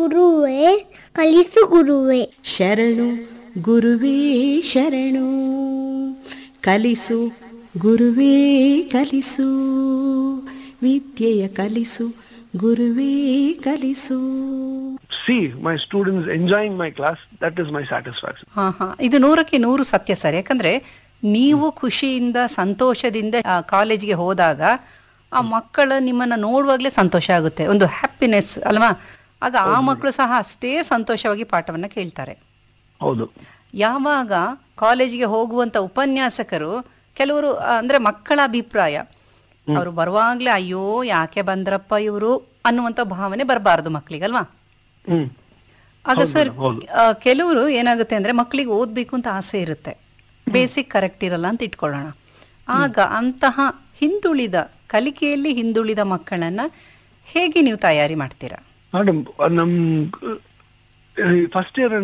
ಗುರುವೇ ಕಲಿಸು ಗುರುವೇ ಶರಣು ಗುರುವೇ ಶರಣು ಕಲಿಸು ಗುರುವೇ ಕಲಿಸು ವಿದ್ಯೆಯ ಕಲಿಸು ಗುರುವೇ ಕಲಿಸು See my students enjoying my class, that is my satisfaction. ಹಾ ಹಾ ಇದು ನೂರಕ್ಕೆ ನೂರು ಸತ್ಯ ಸರ್ ಯಾಕಂದ್ರೆ ನೀವು ಖುಷಿಯಿಂದ ಸಂತೋಷದಿಂದ ಆ, ಕಾಲೇಜಿಗೆ ಹೋದಾಗ ಆ ಮಕ್ಕಳ ನಿಮ್ಮನ್ನ ನೋಡುವಾಗಲೇ ಸಂತೋಷ ಆಗುತ್ತೆ ಒಂದು ಹ್ಯಾಪಿನೆಸ್ ಅಲ್ವಾ ಆಗ ಆ ಮಕ್ಕಳು ಸಹ ಅಷ್ಟೇ ಸಂತೋಷವಾಗಿ ಪಾಠವನ್ನ ಕೇಳ್ತಾರೆ ಹೌದು ಯಾವಾಗ ಕಾಲೇಜಿಗೆ ಹೋಗುವಂತ ಉಪನ್ಯಾಸಕರು ಕೆಲವರು ಆ, ಅಂದ್ರೆ ಮಕ್ಕಳ ಅಭಿಪ್ರಾಯ ಅವರು ಬರುವಾಗ್ಲೇ ಅಯ್ಯೋ ಯಾಕೆ ಬಂದ್ರಪ್ಪ ಇವರು ಅನ್ನುವಂತ ಭಾವನೆ ಬರಬಾರದು ಮಕ್ಕಳಿಗಲ್ವಾ ಹ್ಮ್ ಆಗ ಹೌದು ಸರ್ madam, ಹೌದು. ಆ, ಕೆಲವರು ಏನಾಗುತ್ತೆ ಅಂದ್ರೆ ಮಕ್ಕಳಿಗೆ ಓದ್ಬೇಕು ಅಂತ ಆಸೆ ಇರುತ್ತೆ ಬೇಸಿಕ್ ಕರೆಕ್ಟ್ ಇರಲ್ಲ ಅಂತ ಇಟ್ಕೊಳ್ಳೋಣ ಆಗ ಅಂತಹ ಹಿಂದುಳಿದ ಕಲಿಕೆಯಲ್ಲಿ ಹಿಂದುಳಿದ ಮಕ್ಕಳನ್ನ ಹೇಗೆ ನೀವು ತಯಾರಿ ಮಾಡ್ತೀರಾ ಮೇಡಮ್ ನಮ್ ಫಸ್ಟ್ ಇಯರ್